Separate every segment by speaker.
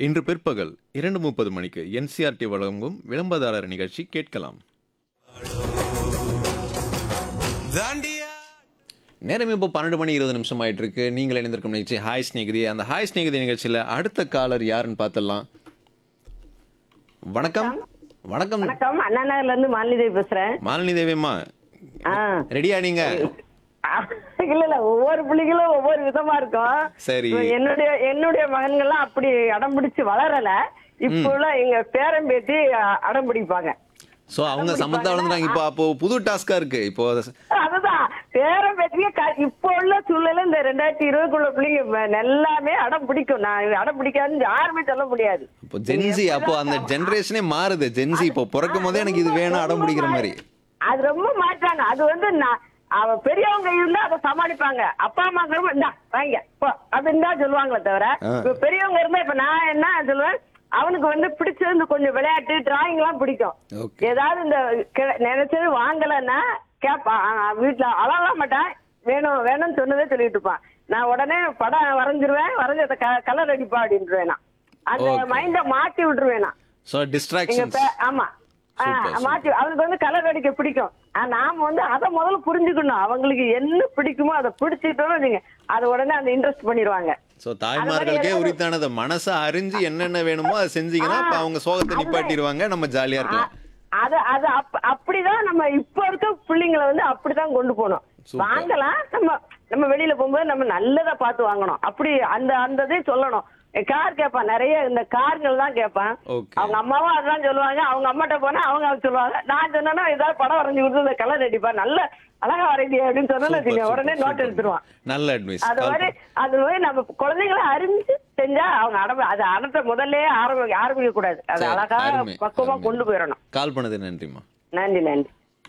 Speaker 1: இன்று பிற்பகல் இரண்டு முப்பது மணிக்கு என்சிஆர்டி வழங்கும் விளம்பரதாரர் நிகழ்ச்சி கேட்கலாம்
Speaker 2: தாண்டியா
Speaker 1: நேரம் இப்போ பன்னெண்டு மணி இருபது நிமிஷம் ஆயிட்டு இருக்கு நீங்கள் இணைந்திருக்கும் நிகழ்ச்சி ஹாய் ஸ்நேகிதி அந்த ஹாய் ஸ்நேகிதி நிகழ்ச்சியில் அடுத்த காலர் யாருன்னு பார்த்துடலாம் வணக்கம் வணக்கம்
Speaker 3: வணக்கம் அண்ணா நகர்ல இருந்து மாலிதேவி பேசுறேன்
Speaker 1: மாலினி தேவியம்மா
Speaker 3: ஆ.
Speaker 1: ரெடியா நீங்க
Speaker 3: இல்ல இல்ல ஒவ்வொரு பிள்ளைகளும் ஒவ்வொரு விதமா இருக்கும்
Speaker 1: சரி.
Speaker 3: இப்ப என்னுடைய என்னுடைய மகன்கள்லாம் அப்படி அடம் பிடிச்சு வளரல இப்போ உள்ள எங்க பேரன் பேத்தி அ- அடம் பிடிப்பாங்க
Speaker 1: ஸோ அவங்க சமத்தா வளர்ந்துட்டாங்க இப்போ அப்போ புது டாஸ்கா இருக்கு இப்போ
Speaker 3: அதுதான் பேரன் பேத்தியே க- இப்போ உள்ள சூழ்நிலை இந்த ரெண்டாயிரத்தி இருபதுக்குள்ள பிள்ளைங்க ம- எல்லாமே அடம் பிடிக்கும் நான் அடம் பிடிக்காதுன்னு யாருமே சொல்ல முடியாது
Speaker 1: இப்போ ஜென்சி அப்போ அந்த ஜென்ரேஷனே மாறுது ஜென்சி இப்போ பிறக்கும் போதே எனக்கு இது வேணும் அடம் பிடிக்கிற மாதிரி
Speaker 3: அது ரொம்ப மாற்றாங்க அது வந்து நான் அவ பெரியவங்க இருந்தா அதை சமாளிப்பாங்க அப்பா அம்மா இந்தா வாங்க போ அப்படின்னு தான் சொல்லுவாங்களே தவிர
Speaker 1: ஆ.
Speaker 3: இப்ப பெரியவங்க இருந்தா இப்ப நான் என்ன சொல்லுவேன் அவனுக்கு வந்து பிடிச்சது இந்த கொஞ்சம் விளையாட்டு டிராயிங் எல்லாம் பிடிக்கும்
Speaker 1: Okay.
Speaker 3: ஏதாவது இந்த கி- நினைச்சது வாங்கலைன்னா கேட்பான் ஆ, வீட்டுல அழலாம் மாட்டான் வேணும் வேணும்னு சொன்னதே சொல்லிட்டு இருப்பான் நான் உடனே படம் வரைஞ்சிருவேன் வரைஞ்ச அதை கலர் அடிப்பா அப்படின்ட்டு நான் அந்த
Speaker 1: Okay.
Speaker 3: மைண்ட மாத்தி விட்டுருவேன் நான்
Speaker 1: ஸோ
Speaker 3: எங்க
Speaker 1: டிஸ்ட்ராக்ஷன்ஸ்
Speaker 3: பே- ஆமா ஆ,
Speaker 1: Super, super.
Speaker 3: மாத்தி அவனுக்கு வந்து கலர் அடிக்க பிடிக்கும் ஆ, நாம வந்து அதை முதல்ல புரிஞ்சுக்கணும் அவங்களுக்கு என்ன பிடிக்குமோ அதை பிடிச்சிட்டோம்னு வச்சுங்க அதை உடனே அந்த இன்ட்ரெஸ்ட் பண்ணிடுவாங்க
Speaker 1: ஸோ தாய்மார்களுக்கே
Speaker 3: ஏதாவது-
Speaker 1: உரித்தானதை மனசை அறிஞ்சு என்னென்ன வேணுமோ அதை செஞ்சீங்கன்னா அப்ப அவங்க சோகத்தை
Speaker 3: அதுதான்.
Speaker 1: நிப்பாட்டிடுவாங்க நம்ம ஜாலியா இருக்கலாம்
Speaker 3: அது அது அப்- அப்படிதான் நம்ம இப்ப இருக்க பிள்ளைங்களை வந்து அப்படிதான் கொண்டு போகணும்
Speaker 1: Super.
Speaker 3: வாங்கலாம் நம்ம நம்ம வெளியில போகும்போது நம்ம நல்லதா பார்த்து வாங்கணும் அப்படி அந்த அந்த இதே சொல்லணும் கார் கேட்பான் நிறைய இந்த கார்கள் தான் கேட்பான்
Speaker 1: Okay.
Speaker 3: அவங்க அம்மாவும் அதான் சொல்லுவாங்க அவங்க அம்மாட்ட போனா அவங்க அது சொல்லுவாங்க நான் சொன்னா ஏதாவது படம் வரைஞ்சு கொடுத்து இந்த கலர் அடிப்பா நல்ல அழகா வரைஞ்சி அப்படின்னு சொன்னா
Speaker 1: Super,
Speaker 3: வச்சுக்கோங்க,
Speaker 1: super,
Speaker 3: உடனே நோட்
Speaker 1: super.
Speaker 3: எடுத்துருவான்
Speaker 1: நல்ல அட்வைஸ்
Speaker 3: அது மாதிரி அது மாதிரி நம்ம குழந்தைங்களை அறிஞ்சு செஞ்சா அவங்க அடம்ப அது அடத்த முதல்ல ஆரம்பி ஆரம்பிக்க கூடாது அது
Speaker 1: சரி,
Speaker 3: அழகா
Speaker 1: அருமை,
Speaker 3: பக்குவமா
Speaker 1: அருமை.
Speaker 3: கொண்டு போயிடணும்
Speaker 1: கால் பண்ணது நன்றிம்மா
Speaker 3: நன்றி நன்றி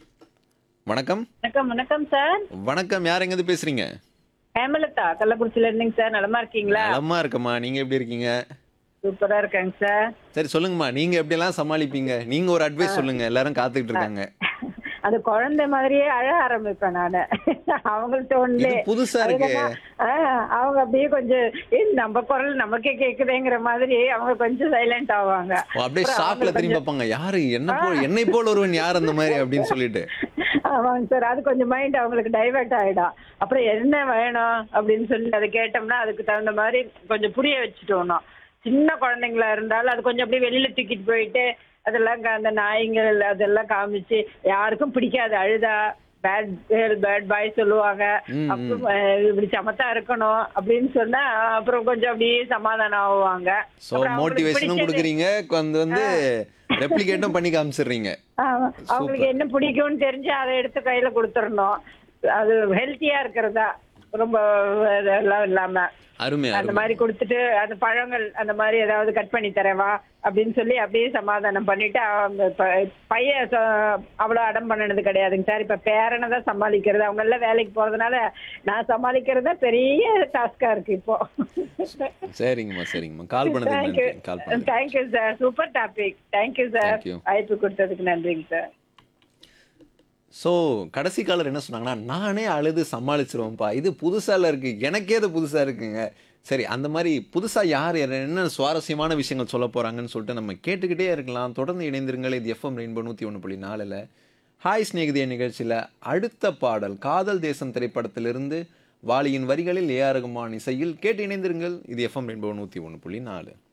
Speaker 1: வணக்கம்
Speaker 4: வணக்கம் வணக்கம் சார்
Speaker 1: வணக்கம் யார் எங்கேருந்து பேசுறீங்க
Speaker 4: ஹேமலதா கள்ளக்குறிச்சியில இருந்தீங்க சார் நலமா இருக்கீங்களா
Speaker 1: நலமா இருக்கம்மா நீங்க எப்படி இருக்கீங்க
Speaker 4: சூப்பரா இருக்காங்க சார்
Speaker 1: சரி சொல்லுங்கம்மா நீங்க எப்படி எல்லாம் சமாளிப்பீங்க நீங்க ஒரு அட்வைஸ் சொல்லுங்க எல்லாரும் காத்துக்கிட்டு இருக்காங்க
Speaker 4: அந்த குழந்தை மாதிரியே அழ ஆரம்பிப்பேன் நானு அவங்கள்ட்ட ஒண்ணு
Speaker 1: இது புதுசா இருக்கு.
Speaker 4: அவங்க அப்படியே கொஞ்சம் "ஏய், நம்ம குரல் நமக்கே கேக்குதேங்கிற மாதிரி அவங்க கொஞ்சம் சைலண்ட் ஆவாங்க
Speaker 1: ஓ, அப்படியே
Speaker 4: அப்புறம்
Speaker 1: ஷாக்ல
Speaker 4: அவங்களுக்கு
Speaker 1: திரும்பி பார்ப்பாங்க யாரு என்ன போல் என்னை போல் ஒருவன் யார் அந்த மாதிரி அப்படின்னு சொல்லிட்டு
Speaker 4: ஆமாங்க சார் அது கொஞ்சம் மைண்ட் அவங்களுக்கு டைவர்ட் ஆயிடும் அப்புறம் என்ன வேணும் அப்படின்னு சொல்லி அதை கேட்டோம்னா அதுக்கு தகுந்த மாதிரி கொஞ்சம் புரிய வச்சுட்டோம் சின்ன குழந்தைங்களா இருந்தாலும் அது கொஞ்சம் அப்படியே வெளியில தூக்கிட்டு போயிட்டு அதெல்லாம் க- அந்த நாய்ங்கள் அதெல்லாம் காமிச்சு யாருக்கும் பிடிக்காது அழுதா பேட் கேர்ள் பேட் பாய் சொல்லுவாங்க
Speaker 1: ம்,
Speaker 4: அப்புறம் அஹ், இப்படி சமத்தா இருக்கணும் அப்படின்னு சொன்னா அப்புறம் கொஞ்சம் அப்படியே சமாதானம் ஆவாங்க
Speaker 1: சோ
Speaker 4: அப்புறம் அவங்களுக்கு
Speaker 1: மோட்டிவேஷனும்
Speaker 4: பிடிச்சது-
Speaker 1: கொடுக்குறீங்க வந்து வந்து ரெப்ளிகேட்டும் பண்ணி காமிச்சிடுறீங்க
Speaker 4: ஆமா. அவங்களுக்கு என்ன பிடிக்கும்னு தெரிஞ்சு அதை எடுத்து கையில கொடுத்துடணும் அது ஹெல்த்தியா இருக்கிறதா ரொம்ப இதெல்லாம் இல்லாம
Speaker 1: அருமை
Speaker 4: அந்த
Speaker 1: அருமை
Speaker 4: மாதிரி கொடுத்துட்டு அந்த பழங்கள் அந்த மாதிரி ஏதாவது கட் பண்ணி தரவா அப்படின்னு சொல்லி அப்படியே சமாதானம் பண்ணிட்டு அவங்க ப- பையன் சொ- அவ்வளவு அடம் பண்ணினது கிடையாதுங்க சார் இப்ப பேரனை தான் சமாளிக்கிறது அவங்க எல்லாம் வேலைக்கு போறதுனால நான் சமாளிக்கிறது பெரிய டாஸ்கா இருக்கு இப்போ
Speaker 1: சரிங்கம்மா சரிங்கம்மா கால் பண்ணது
Speaker 4: தேங்க்யூ
Speaker 1: நன்றி கால் பண்ணது
Speaker 4: thank you sir super topic thank you sir
Speaker 1: Thank you.
Speaker 4: வாய்ப்பு கொடுத்ததுக்கு நன்றிங்க சார்
Speaker 1: ஸோ கடைசி காலர் என்ன சொன்னாங்கன்னா நானே அழுது சமாளிச்சிருவேன்ப்பா இது புதுசால இருக்கு எனக்கே இது புதுசா இருக்குங்க சரி அந்த மாதிரி புதுசா யார் யார் என்ன சுவாரஸ்யமான விஷயங்கள் சொல்ல போறாங்கன்னு சொல்லிட்டு நம்ம கேட்டுக்கிட்டே இருக்கலாம் தொடர்ந்து இணைந்திருங்கள் இது எஃப்எம் ரெயின்போ நூற்றி ஒன்று புள்ளி நாலில் ஹாய் ஸ்நேகிதிய நிகழ்ச்சியில் அடுத்த பாடல் காதல் தேசம் திரைப்படத்திலிருந்து வாலியின் வரிகளில் ஏஆர் ரகுமான் இசையில் கேட்டு இணைந்திருங்கள் இது எஃப்எம் ரெயின்போ நூற்றி ஒன்று புள்ளி நாலு